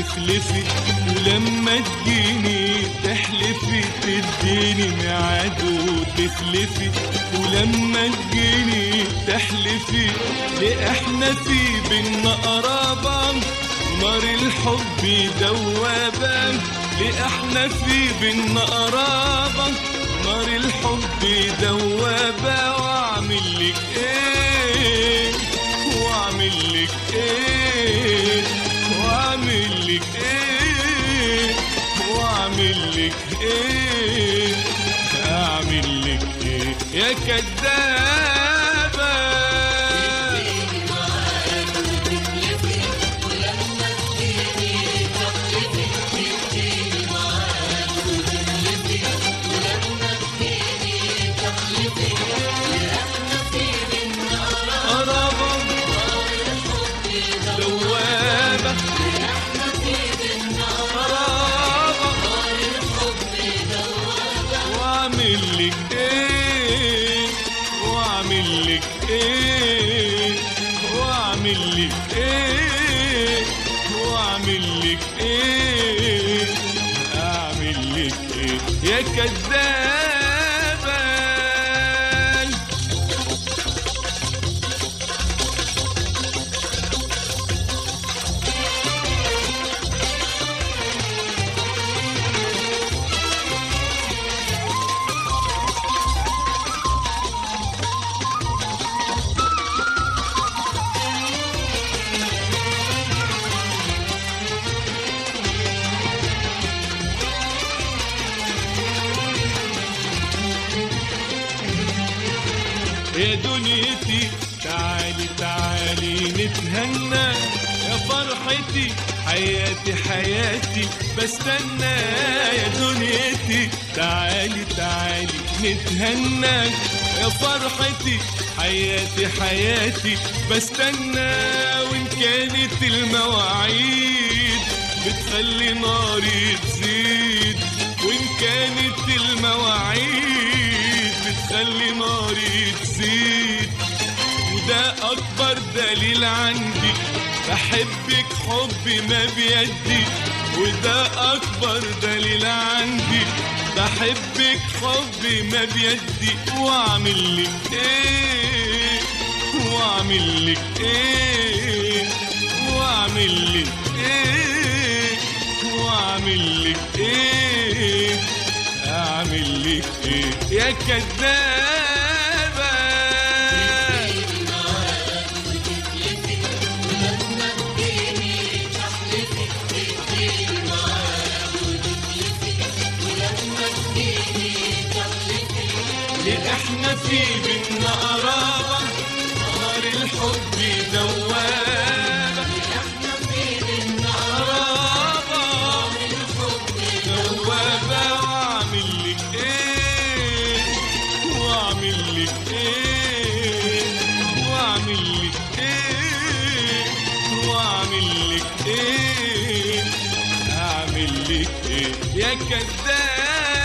تخلفي ولما تجيني تحلفي تديني ميعاد وتخلفي ولما تجيني تحلفي ليه احنا في بينا قرابة نار الحب دوابة ليه احنا في بينا قرابة نار الحب دوابة واعمل لك ايه واعمل لك ايه واعمل لك ايه واعمل لك ايه اعمل لك ايه يا كدابة قرابة دوابة قرابة واعمل لك ايه واعمل لك ايه واعمل لك ايه واعمل لك ايه اعمل لك ايه يا كذابة يا دنيتي تعالي تعالي نتهنى يا فرحتي حياتي حياتي بستنى يا دنيتي تعالي تعالي نتهنى يا فرحتي حياتي حياتي بستنى وإن كانت المواعيد بتخلي ناري تزيد وإن كانت المواعيد بتخلي ناري تزيد وده أكبر دليل عندي بحبك حبي ما بيدي وده أكبر دليل عندي بحبك حبي ما بيدي وأعمل لك إيه وأعمل لك إيه وأعمل لك إيه وأعمل لك إيه أعمل لك إيه يا كذابة ليه احنا في بينا قرابة نار الحب دوابة احنا في بينا قرابة دوابة واعمل لك ايه واعمل لك ايه واعمل لك ايه واعمل لك ايه اعمل لك ايه يا كذابة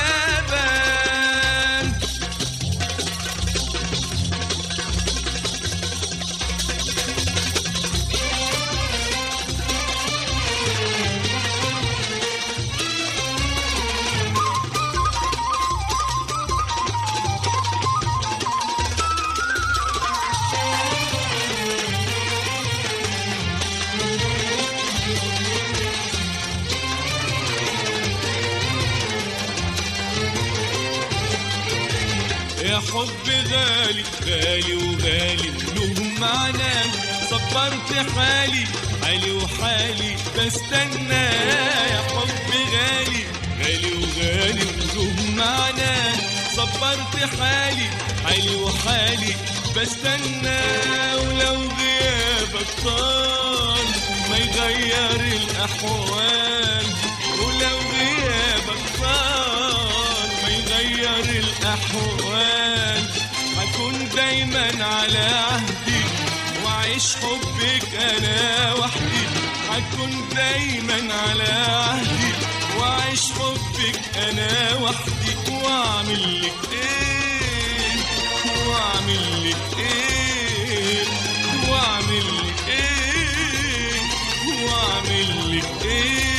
يا حب غالي غالي وغالي له معنى صبرت حالي حالي وحالي بستنى يا حب غالي غالي وغالي له معنى صبرت حالي حالي وحالي بستنى ولو غيابك طال ما يغير الأحوال ولو غيابك طال ما يغير الأحوال هكون دايما على عهدي وعيش حبك أنا وحدي هكون دايما على عهدي وعيش حبك أنا وحدي وأعمل لك إيه وأعمل لك إيه وأعمل لك إيه وأعمل لك إيه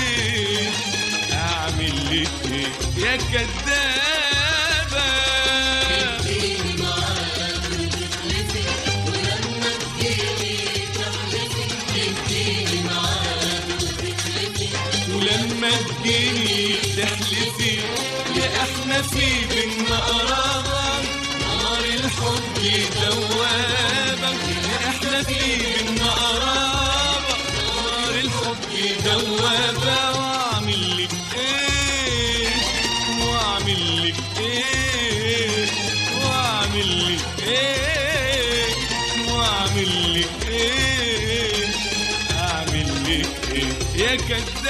كدابة ولما تجيني تحلفي يا احنا في بينا قرابة نار الحب دوابة يا احنا في بينا قرابة نار الحب دوابة واعمل لك ايه واعمل لك ايه واعمل لك ايه واعمل لك ايه اعمل لك ايه يا كداب